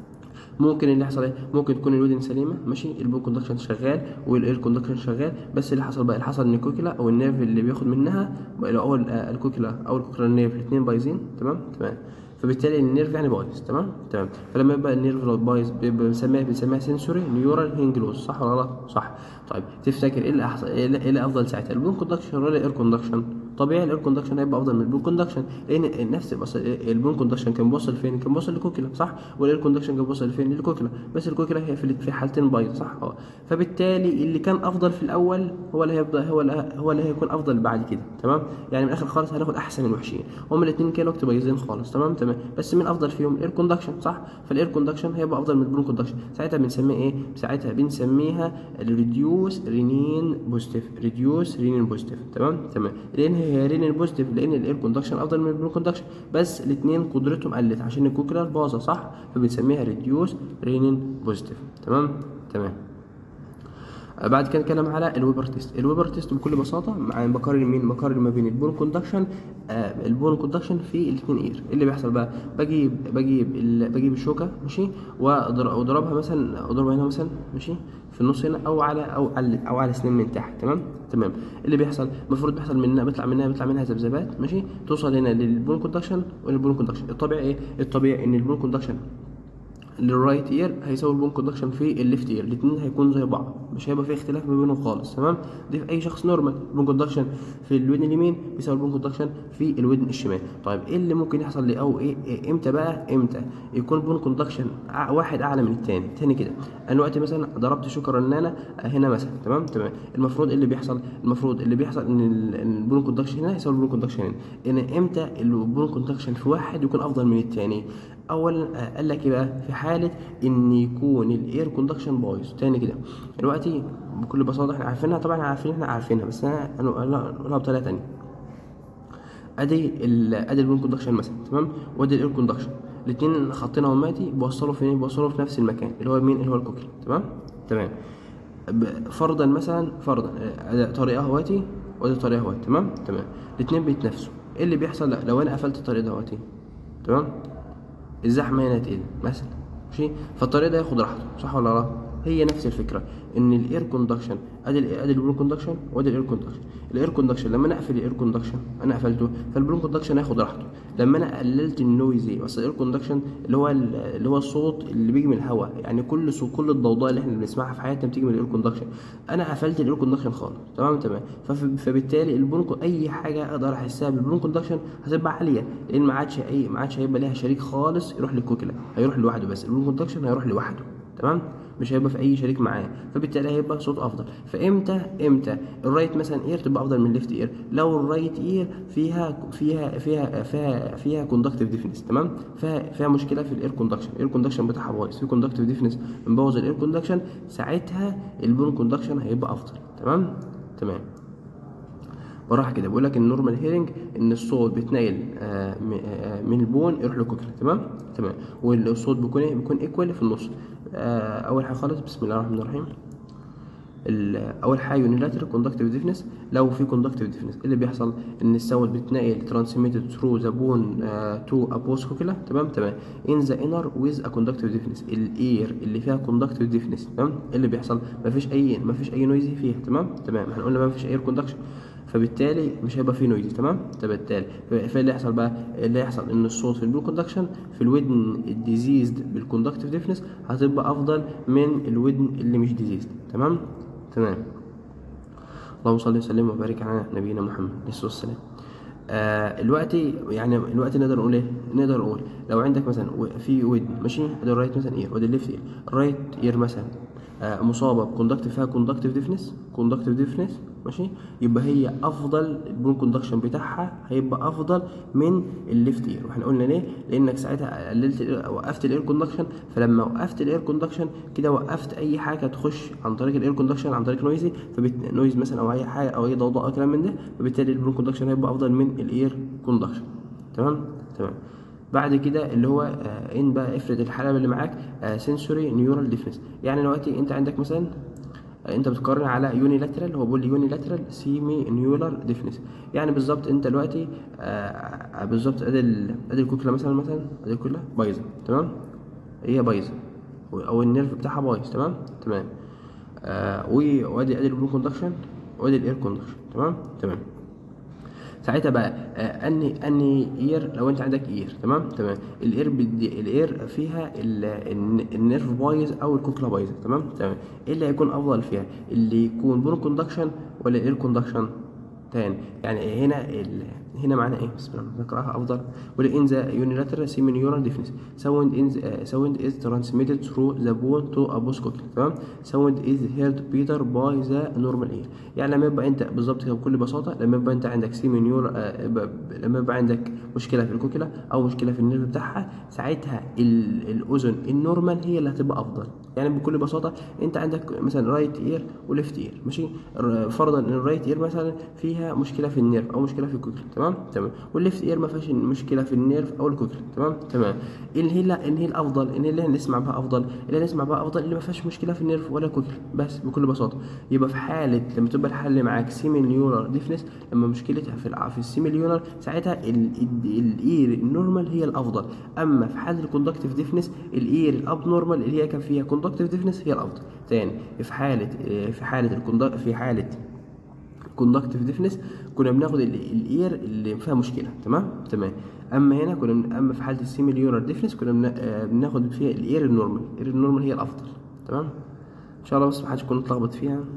Speaker 1: ممكن اللي يحصل ايه ممكن تكون الودن سليمه ماشي البون كوندكشن شغال والاير كوندكشن شغال بس اللي حصل بقى اللي حصل ان الكوكيلا او النيرف اللي بياخد منها بقى اللي هو ال- آه، الكوكيلا او الكوكيلا النيرف الاثنين بايظين تمام تمام فبالتالي النيرف يعني بايظ تمام تمام فلما يبقى النيرف بايظ بيبقى بنسميها بنسميها سنسوري نيورال هينجلوز صح ولا لا صح طيب تفتكر ايه اللي احسن ايه اللي إيه اللي افضل ساعتها البون كوندكشن ولا الاير كوندكشن طبيعي الاير كوندكشن هيبقى افضل من البون كوندكشن لان نفس بس البون كوندكشن كان بيوصل فين كان بيوصل للكوكيلا صح والاير كوندكشن كان بيوصل فين للكوكيلا بس الكوكيلا هي في في حالتين بايظه صح اه فبالتالي اللي كان افضل في الاول هو اللي هيبقى هو اللي هو اللي هيكون افضل بعد كده تمام يعني من الاخر خالص هناخد احسن من وحشين هما الاثنين كانوا وقت بايظين خالص تمام تمام بس مين افضل فيهم الاير كوندكشن صح فالاير كوندكشن هيبقى افضل من البون كوندكشن ساعتها بنسميها ايه ساعتها بنسميها الريديوس رينين بوزيتيف ريديوس رينين بوزيتيف تمام تمام لان هي رينين بوزيتيف لان الاير كوندكشن افضل من البون كوندكشن بس الاثنين قدرتهم قلت عشان الكوكلر باظه صح فبنسميها ريديوس رينين بوزيتيف تمام تمام بعد كده نتكلم على الويبر تيست الويبر تيست بكل بساطه مع بقارن مين بقارن ما بين البون كوندكشن آه البون كوندكشن في الاثنين اير إيه اللي بيحصل بقى بجيب بجيب ال... بجيب الشوكه ماشي وأضر- واضربها مثلا اضربها هنا مثلا ماشي في النص هنا او على او على او على سنين من تحت تمام تمام اللي بيحصل المفروض بيحصل منها بيطلع منها بيطلع منها ذبذبات ماشي توصل هنا للبون كوندكشن وللبون كوندكشن الطبيعي ايه الطبيعي ان البون كوندكشن للرايت اير هيساوي البون كوندكشن في الليفت اير الاثنين هيكونوا زي بعض مش هيبقى في اختلاف ما بينهم خالص تمام دي في اي شخص نورمال البون كوندكشن في الودن اليمين بيساوي البون كوندكشن في الودن الشمال طيب ايه اللي ممكن يحصل لي او ايه, إيه امتى بقى امتى يكون البون كوندكشن أع- واحد اعلى من الثاني تاني كده انا دلوقتي مثلا ضربت شوكه رنانه هنا مثلا تمام تمام المفروض اللي بيحصل المفروض اللي بيحصل ان ال- إن البون كوندكشن هنا يساوي البون كوندكشن هنا ان امتى البون كوندكشن في واحد يكون افضل من الثاني اولا آه، قال لك ايه بقى في حاله ان يكون الاير كوندكشن بايظ تاني كده دلوقتي بكل بساطه احنا عارفينها طبعا عارفين احنا عارفينها بس انا أنا- أنا اقولها بطريقه تانيه ادي ال ادي البون كوندكشن مثلا تمام وادي الاير كوندكشن الاثنين خطينهم ماتي بيوصلوا فين بيوصلوا في نفس المكان اللي هو مين اللي هو الكوكل تمام تمام ب- فرضا مثلا فرضا آه، ده طريقه اهواتي وادي طريقه اهواتي تمام تمام الاثنين بيتنافسوا ايه اللي بيحصل لو انا قفلت الطريق ده اهواتي تمام الزحمه هنا تقل مثلا ماشي فالطريق ده ياخد راحته صح ولا لا هي نفس الفكره ان الاير كوندكشن ادي ال- ادي البلون كوندكشن وادي الاير كوندكشن الاير كوندكشن لما انا اقفل الاير كوندكشن انا قفلته فالبلون كوندكشن هياخد راحته لما انا قللت النويزي بس الاير كوندكشن اللي هو ال- اللي هو الصوت اللي بيجي من الهواء يعني كل صوت كل الضوضاء اللي احنا بنسمعها في حياتنا بتيجي من الاير كوندكشن انا قفلت الاير كوندكشن خالص تمام تمام فف- فبالتالي البلون كو- اي حاجه اقدر احسها بالبلون كوندكشن هتبقى عاليه لان ما عادش اي ما عادش هيبقى ليها شريك خالص يروح للكوكلا هيروح لوحده بس البلون كوندكشن هيروح لوحده تمام مش هيبقى في اي شريك معاه فبالتالي هيبقى صوت افضل فامتى امتى الرايت مثلا اير تبقى افضل من الليفت اير لو الرايت اير فيها فيها فيها فيها فيها كوندكتيف ديفنس تمام فيها فيها مشكله في الاير كوندكشن الاير كوندكشن بتاعها بايظ في كوندكتيف ديفنس مبوظ الاير كوندكشن ساعتها البون كوندكشن هيبقى افضل تمام تمام وراح كده بيقول لك النورمال هيرنج ان الصوت بيتنقل آه، م- آه، من البون يروح للكوكلة تمام تمام والصوت بيكون ايه بيكون ايكوال في النص آه، اول حاجه خالص بسم الله الرحمن الرحيم ال- اول حاجه يونيلاترال كوندكتيف ديفنس لو في كوندكتيف ديفنس اللي بيحصل ان الساوند بتتنقل ترانسميتد ثرو ذا بون تو ابوس كوكيلا تمام تمام ان ذا انر ويز ا كوندكتيف ديفنس الاير اللي فيها كوندكتيف ديفنس تمام اللي بيحصل مفيش اي مفيش اي نويزي فيها تمام تمام احنا قلنا مفيش اير كوندكشن فبالتالي مش هيبقى فيه نويز تمام فبالتالي فاللي يحصل بقى اللي يحصل ان الصوت في البلو كوندكشن في الودن الديزيزد بالكوندكتيف ديفنس هتبقى افضل من الودن اللي مش ديزيزد تمام تمام اللهم صل وسلم وبارك على نبينا محمد عليه الصلاه والسلام آه دلوقتي يعني دلوقتي نقدر نقول ايه نقدر نقول لو عندك مثلا و- في ودن ماشي ادي الرايت مثلا اير وادي الليفت اير الرايت اير مثلا آه مصابه بكوندكتيف فيها كوندكتيف ديفنس كوندكتيف ديفنس ماشي يبقى هي افضل البون كوندكشن بتاعها هيبقى افضل من الليفت اير واحنا قلنا ليه لانك ساعتها قللت ال- وقفت الاير كوندكشن فلما وقفت الاير كوندكشن كده وقفت اي حاجه تخش عن طريق الاير كوندكشن عن طريق نويزي فبت... نويز مثلا او اي حاجه او اي ضوضاء او كلام من ده فبالتالي البون كوندكشن هيبقى افضل من الاير كوندكشن تمام تمام بعد كده اللي هو آه ان بقى افرض الحاله اللي معاك سنسوري نيورال ديفنس يعني دلوقتي انت عندك مثلا آه، انت بتقارن على يونيلاترال هو بيقول لي يونيلاترال سيمي نيولار ديفنس يعني بالظبط انت دلوقتي آه بالظبط ادي ال- ادي الكوكله مثلا مثلا ادي الكوكله بايظه تمام هي بايظه او النيرف بتاعها بايظ تمام تمام آه و- وادي ادي البلو كوندكشن وادي الاير كوندكشن تمام تمام ساعتها بقى آه، اني اني اير لو انت عندك اير تمام تمام الاير بدي الاير فيها ال- الن- النيرف بايظ او الكوكلا بايظه تمام تمام ايه اللي هيكون افضل فيها اللي يكون بون كوندكشن ولا اير كوندكشن تاني يعني هنا ال... هنا معنى ايه بسم الله نقراها افضل ولا in the unilateral semineural deafness sound in the, uh, sound is transmitted through the bone to a postcochlear تمام sound is heard better by the normal ear يعني لما يبقى انت بالظبط كده بكل بساطه لما يبقى انت عندك سيمينيور آه ب- لما يبقى عندك مشكله في الكوكيلا او مشكله في النيرف بتاعها ساعتها ال- الاذن النورمال هي اللي هتبقى افضل يعني بكل بساطه انت عندك مثلا رايت اير وليفت اير ماشي ر- فرضا ان الرايت اير مثلا فيها مشكله في النيرف او مشكله في الكوكيلا تمام تمام والليفت اير ما فيهاش مشكله في النيرف او الكوكيلا تمام تمام ايه اللي هي ان هي الافضل ان هي اللي هنسمع بها افضل اللي هنسمع بها افضل اللي ما فيهاش مشكله في النيرف ولا الكوكيلا بس بكل بساطه يبقى في حاله لما تبقى الحاله اللي معاك سيمي نيورال ديفنس لما مشكلتها في الع- في السيمي نيورال ساعتها ال- ال- الاير النورمال هي الافضل اما في حاله الكوندكتيف ديفنس الاير الاب نورمال اللي هي كان فيها كوندكتيف ديفنس هي الافضل تاني في حاله في حاله الكوندك في حاله كوندكتيف ديفنس كنا بناخد ال- الاير اللي فيها مشكله تمام تمام اما هنا كنا بن- اما في حاله السيميليونر ديفنس كنا بن- آه، بناخد فيها الاير النورمال الاير النورمال هي الافضل تمام ان شاء الله بس محدش يكون اتلخبط فيها الله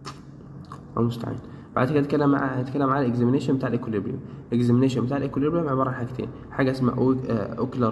Speaker 1: المستعان بعد كده هتكلم مع هتكلم عن الاكزامينيشن بتاع الايكوليبريم الاكزامينيشن بتاع الايكوليبريم عباره عن حاجتين حاجه اسمها اوكلر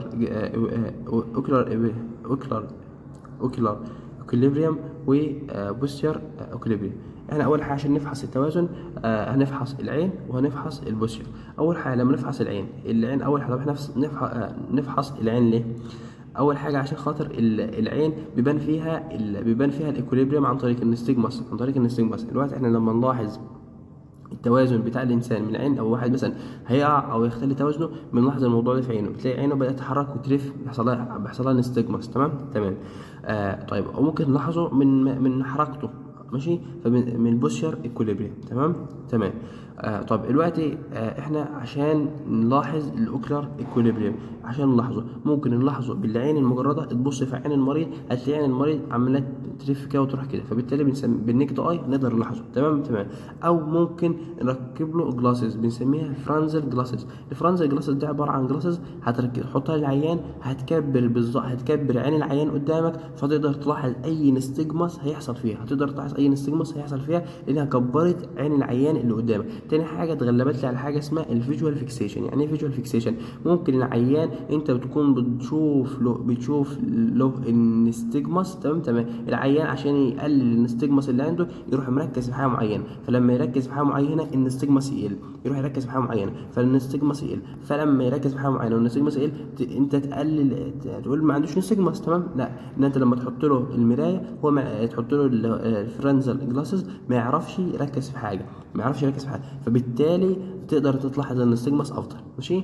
Speaker 1: اوكلر اوكلر اوكلر اكوليبريم وبوستير اكوليبريم احنا اول حاجه عشان نفحص التوازن آه هنفحص العين وهنفحص البوستير اول حاجه لما نفحص العين العين اول حاجه طب نفحص نفحص, آه نفحص العين ليه اول حاجه عشان خاطر ال- العين بيبان فيها ال- بيبان فيها الاكوليبريم عن طريق النستجماس عن طريق النستجماس دلوقتي احنا لما نلاحظ التوازن بتاع الانسان من عين او واحد مثلا هيقع او يختل توازنه بنلاحظ الموضوع ده في عينه بتلاقي عينه بدات تتحرك وتلف بيحصل لها بيحصل لها نستجماس تمام تمام آه طيب او ممكن نلاحظه من من حركته ماشي فمن من البوستشر ايكوليبريم تمام تمام آه طب دلوقتي آه احنا عشان نلاحظ الاوكلر ايكوليبريم عشان نلاحظه ممكن نلاحظه بالعين المجرده تبص في عين المريض هتلاقي عين المريض عماله تلف كده وتروح كده فبالتالي بنسمي بالنكد اي نقدر نلاحظه تمام تمام او ممكن نركب له جلاسز بنسميها فرانزل جلاسز الفرانزل جلاسز دي عباره عن جلاسز هتحطها للعيان هتكبر بالظبط هتكبر عين العيان قدامك فتقدر تلاحظ اي نستجمس هيحصل فيها هتقدر تلاحظ اي نستجمس هيحصل فيها لانها كبرت عين العيان اللي قدامك تاني حاجه اتغلبت لي على حاجه اسمها الفيجوال فيكسيشن يعني ايه فيجوال فيكسيشن ممكن العيان انت بتكون بتشوف له بتشوف له النستجمس تمام تمام العيان عشان يقلل النستجمس اللي عنده يروح مركز في حاجه معينه فلما يركز في حاجه معينه النستجمس يقل يروح يركز في حاجه معينه فالنستجمس يقل فلما يركز في حاجه معينه والنستجمس يقل ت- انت تقلل ت- تقول ما عندوش نستجمس تمام لا ان انت لما تحط له المرايه هو ما تحط له ال- الفرنزل جلاسز ما يعرفش يركز في حاجه ما يعرفش يركز في حاجه فبالتالي تقدر تلاحظ ان النستجمس افضل ماشي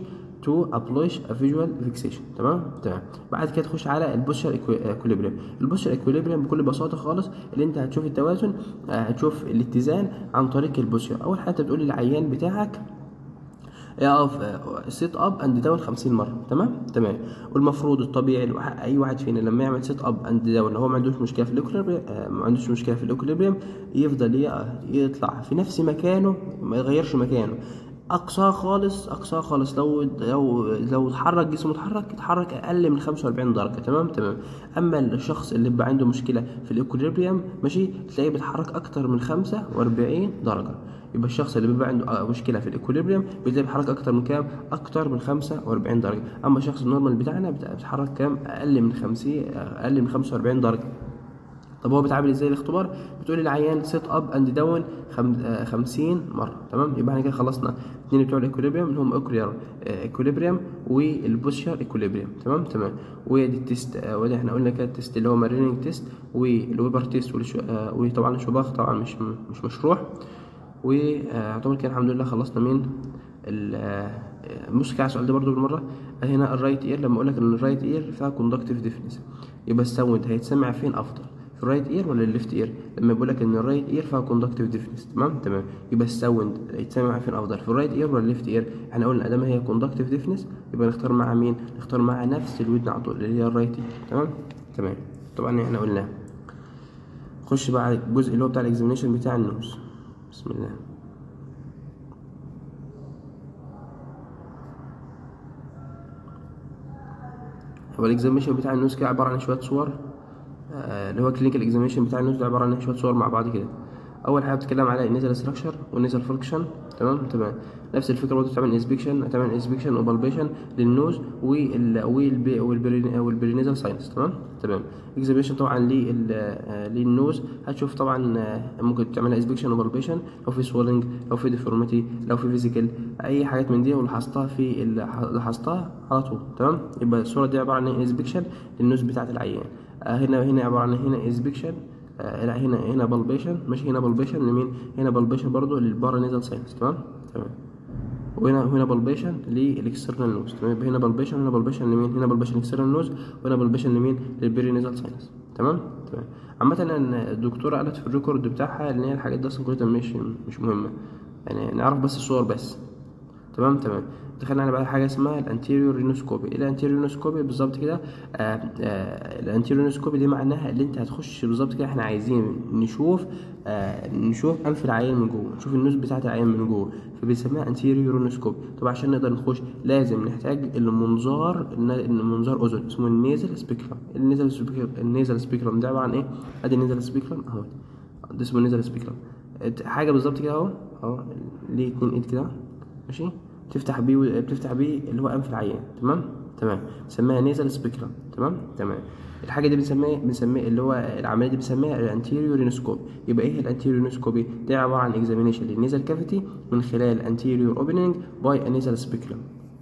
Speaker 1: تو ابلوش فيجوال فيكسيشن تمام تمام بعد كده تخش على البوستشر اكوليبريم البوستشر اكوليبريم بكل بساطه خالص اللي انت هتشوف التوازن آه، هتشوف الاتزان عن طريق البوستشر اول حاجه انت بتقول للعيان بتاعك اقف سيت اب اند داون 50 مره تمام تمام والمفروض الطبيعي الواحد- اي واحد فينا لما يعمل سيت اب اند داون هو ما عندوش مشكله في الاكوليبريم ما عندوش مشكله في الاكوليبريم يفضل ي- يطلع في نفس مكانه ما يغيرش مكانه اقصى خالص اقصى خالص لو لو لو اتحرك جسمه اتحرك يتحرك اقل من 45 درجه تمام تمام اما الشخص اللي بيبقى عنده مشكله في الاكوليبريم ماشي تلاقيه بيتحرك اكتر من 45 درجه يبقى الشخص اللي بيبقى عنده آه، مشكله في الاكوليبريم بتلاقيه بيتحرك اكتر من كام اكتر من 45 درجه اما الشخص النورمال بتاعنا بت- بيتحرك كام اقل من 50 اقل من 45 درجه طب هو بيتعامل ازاي الاختبار بتقول للعيان سيت اب اند داون 50 مره تمام يبقى احنا كده خلصنا الاثنين بتوع الاكوليبريم اللي هم اوكلير اكوليبريم والبوشر اكوليبريم تمام تمام ودي التيست آه، ودي احنا قلنا كده التيست اللي هو مارينينج تيست والويبر تيست والشو- آه، وطبعا الشباخ طبعا مش مش مشروع ويعتبر كده الحمد لله خلصنا من ال- آه، بص كده على السؤال ده برضو بالمره هنا الرايت اير لما اقول لك ان الرايت اير فيها كوندكتيف ديفنس يبقى الساوند هيتسمع فين افضل في الرايت اير ولا الليفت اير لما بقول لك ان الرايت اير فيها كوندكتيف ديفنس تمام تمام يبقى الساوند هيتسمع فين افضل في الرايت اير ولا الليفت اير احنا قلنا ادام هي كوندكتيف ديفنس يبقى نختار مع مين نختار مع نفس الودن على طول اللي هي الرايت اير تمام تمام طبعا احنا قلنا خش بقى على الجزء اللي هو بتاع الاكزامينشن بتاع النوز بسم الله هو الاكزامينشن بتاع النوز كده عباره عن شويه صور آه، اللي هو كلينيكال اكزامينشن بتاع النوز ده عباره عن شويه صور مع بعض كده اول حاجه بتتكلم على النيزل ستراكشر والنيزل فانكشن تمام تمام نفس الفكره برضه تعمل انسبكشن تعمل انسبكشن وبالبيشن للنوز وال والبي والبرين والبرينيزال ساينس تمام تمام اكزامينشن طبعا لل آه، للنوز هتشوف طبعا آه، ممكن تعملها انسبكشن وبالبيشن لو في سوالنج لو في ديفورميتي لو في فيزيكال اي حاجات من دي ولاحظتها في ال- لاحظتها على طول تمام يبقى الصوره دي عباره عن انسبكشن للنوز بتاعه العيان آه، هنا هنا عباره عن هنا انسبكشن آه لا هنا هنا بالبيشن ماشي هنا بالبيشن لمين هنا بالبيشن برضو للبارانيزال ساينس تمام تمام وهنا هنا بالبيشن للاكسترنال نوز تمام يبقى هنا بالبيشن هنا بالبيشن لمين هنا بالبيشن اكسترنال نوز وهنا بالبيشن لمين للبيرينيزال ساينس تمام تمام عامة ان الدكتورة قالت في الريكورد بتاعها ان هي الحاجات دي اصلا كلها مش مش مهمة يعني نعرف بس الصور بس تمام تمام دخلنا على بقى حاجه اسمها الانتيريور رينوسكوبي ايه الانتيريور رينوسكوبي بالظبط كده آه آه الانتيريور رينوسكوبي دي معناها اللي انت هتخش بالظبط كده احنا عايزين نشوف آه نشوف انف العيان من جوه نشوف النوز بتاعت العيان من جوه فبنسميها انتيريور رينوسكوبي طبعا عشان نقدر نخش لازم نحتاج المنظار المنظار اذن اسمه النيزل سبيكرم النيزل سبيكرم النيزل سبيكرم ده عباره عن ايه ادي النيزل سبيكرم اهو ده اسمه النيزل سبيكرم حاجه بالظبط كده اهو اهو ليه اتنين ايد كده ماشي بتفتح بيه بتفتح بيه اللي هو انف العيان تمام تمام بنسميها نيزل سبيكرم تمام تمام الحاجه دي بنسميها بنسميها اللي هو العمليه دي بنسميها الانتيريور رينوسكوب يبقى ايه الانتيريور رينوسكوبي ده عباره عن اكزامينيشن للنيزل كافيتي من خلال انتيريور اوبننج باي نيزل سبيكرم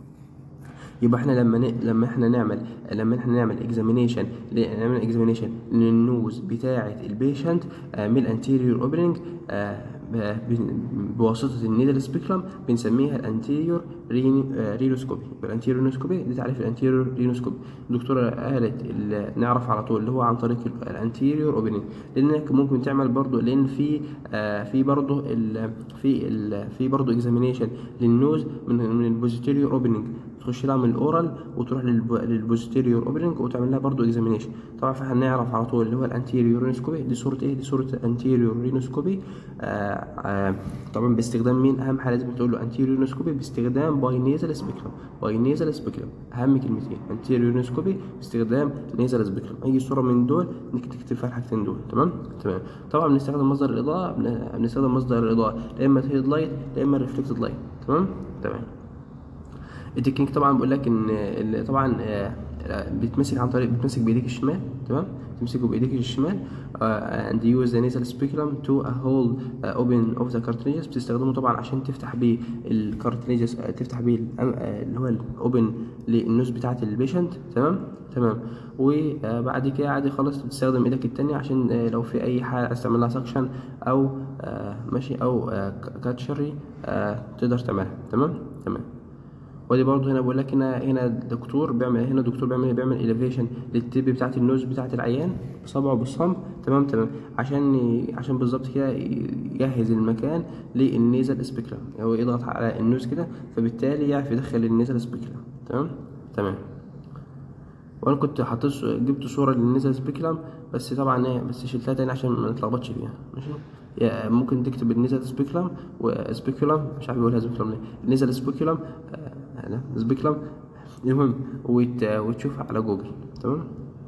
Speaker 1: يبقى احنا لما ن... لما احنا نعمل لما احنا نعمل اكزامينيشن نعمل اكزامينيشن للنوز بتاعه البيشنت آه من الانتيريور اوبننج آه بواسطه النيدل سبيكترم بنسميها الانتيريور رينوسكوبي الانتيريور رينوسكوبي دي تعريف الانتيريور رينوسكوبي الدكتوره قالت نعرف على طول اللي هو عن طريق الانتيريور اوبننج لانك ممكن تعمل برضو لان في آه في برضو ال في ال في برضو اكزامينيشن للنوز من من البوزيتيريور اوبننج تخش لها من الاورال وتروح للبوزيتيريور اوبننج وتعمل لها برضو اكزامينيشن طبعا فاحنا نعرف على طول اللي هو الانتيريور رينوسكوبي دي صوره ايه دي صوره انتيريور رينوسكوبي آه آه طبعا باستخدام مين اهم حاجه لازم تقول له انتيريور رينوسكوبي باستخدام باي نيزل سبيكترم باي نيزل سبيكترم اهم كلمتين انتيريور رينوسكوبي باستخدام نيزل سبيكترم اي صوره من دول انك تكتب فيها الحاجتين دول تمام تمام طبعا بنستخدم مصدر الاضاءه بنستخدم مصدر الاضاءه يا اما هيد لايت يا اما ريفلكتد لايت تمام تمام التكنيك طبعا بقول لك ان طبعا بتمسك عن طريق بتمسك بايديك الشمال تمام تمسكه بايديك الشمال uh, and use the nasal spectrum to a hole uh, open of the cartridges بتستخدمه طبعا عشان تفتح بيه الكارتريجز uh, تفتح بيه اللي هو الاوبن للنوز بتاعه البيشنت تمام تمام وبعد كده عادي خالص بتستخدم ايدك التانية عشان لو في اي حاجه عايز تعملها سكشن او ماشي او كاتشري تقدر تعملها تمام تمام ودي برضه هنا بقول لك هنا هنا الدكتور بيعمل هنا الدكتور بيعمل إيه؟ بيعمل اليفيشن للتب بتاعه النوز بتاعه العيان بصبعه بالصمت تمام تمام عشان ي- عشان بالظبط كده يجهز المكان للنيزل سبيكلم هو يضغط على النوز كده فبالتالي يعرف يدخل النيزل سبيكلم تمام تمام وانا كنت حاطط ص- جبت صوره للنيزل سبيكلم بس طبعا ايه بس شلتها تاني عشان ما نتلخبطش فيها ماشي يا ممكن تكتب النيزل سبيكلم وسبيكولم مش عارف بقولها سبيكولم ليه النيزل سبيكولم آه لا سبيكولم المهم وت... وتشوفها على جوجل تمام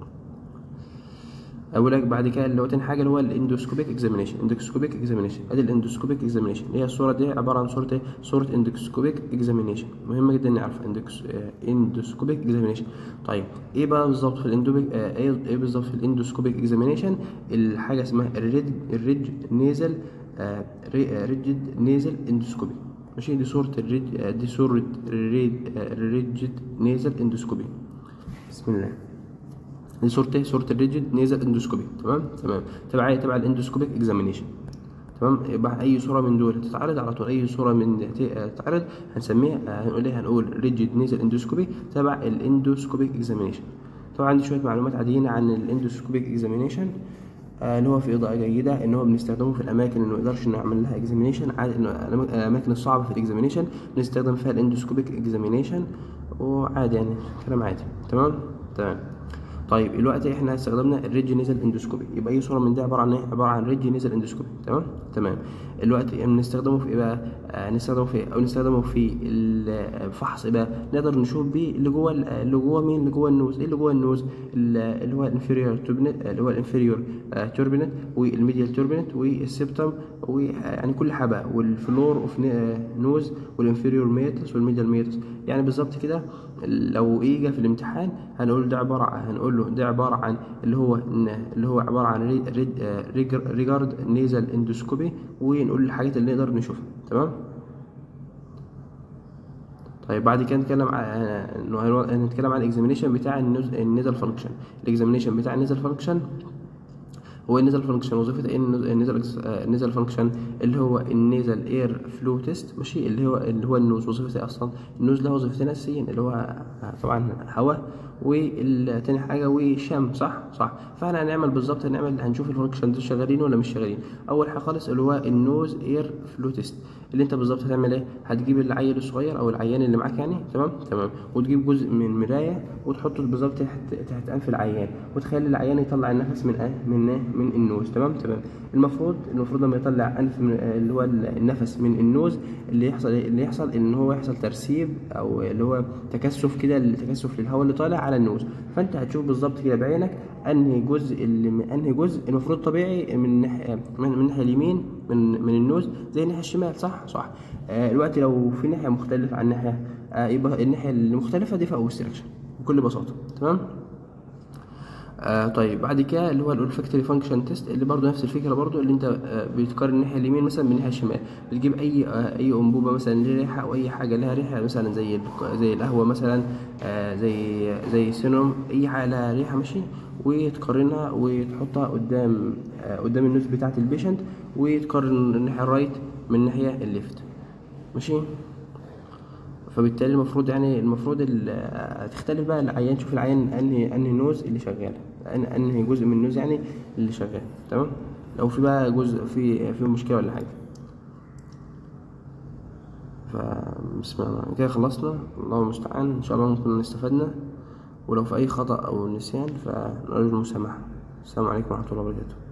Speaker 1: اقول لك بعد كده اللي هو تاني حاجه اللي هو الاندوسكوبيك اكزامينيشن اندوسكوبيك اكزامينيشن ادي الاندوسكوبيك اكزامينيشن اللي هي الصوره دي عباره عن صوره ايه صوره اندوسكوبيك اكزامينيشن مهمه جدا نعرف اندوسكوبيك اكزامينيشن طيب ايه بقى بالظبط في الاندوبيك آه ايه ايه بالظبط في الاندوسكوبيك اكزامينيشن الحاجه اسمها الريد الريج نيزل آه ريجيد نيزل اندوسكوبي ماشي دي صوره الريج آه دي صوره الريد ريجيد نيزل اندوسكوبي بسم الله دي صورة ايه؟ صورة الريجيد نيزل اندوسكوبي تمام تمام تبع ايه تبع الاندوسكوبيك اكزامينيشن تمام يبقى اي صورة من دول تتعرض على طول اي صورة من تتعرض هنسميها آه، هنقول ايه هنقول ريجيد نيزل اندوسكوبي تبع الاندوسكوبيك اكزامينيشن طبعا عندي شوية معلومات عاديين عن الاندوسكوبيك اكزامينيشن آه، اللي هو في اضاءه جيده ان هو بنستخدمه في الاماكن اللي ما نقدرش نعمل لها اكزامينيشن عادي إنه الاماكن الصعبه في الاكزامينيشن بنستخدم فيها الاندوسكوبيك اكزامينيشن وعادي يعني كلام عادي تمام تمام طيب دلوقتي احنا استخدمنا الريج نيزل اندوسكوبي يبقى اي صوره من دي عباره عن ايه عباره عن ريج نيزل اندوسكوبي تمام تمام دلوقتي بنستخدمه في ايه بقى آه نستخدمه في إيه؟ او نستخدمه في الفحص ايه بقى نقدر نشوف بيه اللي جوه اللي جوه مين اللي جوه النوز ايه اللي جوه النوز اللي هو الانفيريور توربينت اللي هو الانفيريور توربينت والميديال توربينت والسبتم ويعني كل حاجه والفلور اوف نوز والانفيريور ميتس والميديال ميتس يعني بالظبط كده لو اجى في الامتحان هنقول ده عباره عن هنقول له ده عباره عن اللي هو اللي هو عباره عن ريجارد نيزل اندوسكوبي ونقول الحاجات اللي نقدر نشوفها تمام طيب بعد كده نتكلم عن نتكلم عن الاكزامينيشن بتاع النيزل فانكشن الاكزامينيشن بتاع النيزل فانكشن هو النيزل فانكشن وظيفة ايه النيزل النيزل فانكشن اللي هو النيزل اير فلو تيست ماشي اللي هو اللي هو النوز وظيفته ايه اصلا النوز له وظيفتين اساسيين اللي هو طبعا هواء والتاني حاجه وشم صح صح فاحنا هنعمل بالظبط هنعمل هنشوف الفانكشن ده شغالين ولا مش شغالين اول حاجه خالص اللي هو النوز اير فلو تيست اللي انت بالظبط هتعمل ايه هتجيب العيل الصغير او العيان اللي معاك يعني تمام تمام وتجيب جزء من مرايه وتحطه بالظبط تحت تحت انف العيان وتخلي العيان يطلع النفس من ايه من ايه من النوز تمام تمام المفروض المفروض لما يطلع انف من اللي هو النفس من النوز اللي يحصل اللي يحصل ان هو يحصل ترسيب او اللي هو تكثف كده تكثف للهواء اللي طالع على النوز فانت هتشوف بالظبط كده بعينك انهي جزء اللي انهي جزء المفروض طبيعي من ناحيه من الناحيه اليمين من من النوز زي الناحيه الشمال صح صح آه الوقت لو في ناحيه مختلفه عن ناحيه آه يبقى الناحيه المختلفه دي في اول سيلكشن بكل بساطه تمام آه طيب بعد كده اللي هو الاولفاكتوري فانكشن تيست اللي برضه نفس الفكره برضه اللي انت آه بتقارن الناحيه اليمين مثلا بالناحيه الشمال بتجيب اي آه اي انبوبه مثلا ليها ريحه او اي حاجه لها ريحه مثلا زي زي القهوه مثلا آه زي زي سينوم اي حاجه لها ريحه ماشي وتقارنها وتحطها قدام آه قدام النوز بتاعه البيشنت وتقارن الناحيه الرايت من الناحيه الليفت ماشي فبالتالي المفروض يعني المفروض تختلف بقى العيان تشوف العيان انهي انهي نوز اللي شغال انهي جزء من النوز يعني اللي شغال تمام لو في بقى جزء في في مشكله ولا حاجه فبسم الله كده خلصنا الله المستعان ان شاء الله نكون استفدنا ولو في اي خطا او نسيان فنرجو المسامحه السلام عليكم ورحمه الله وبركاته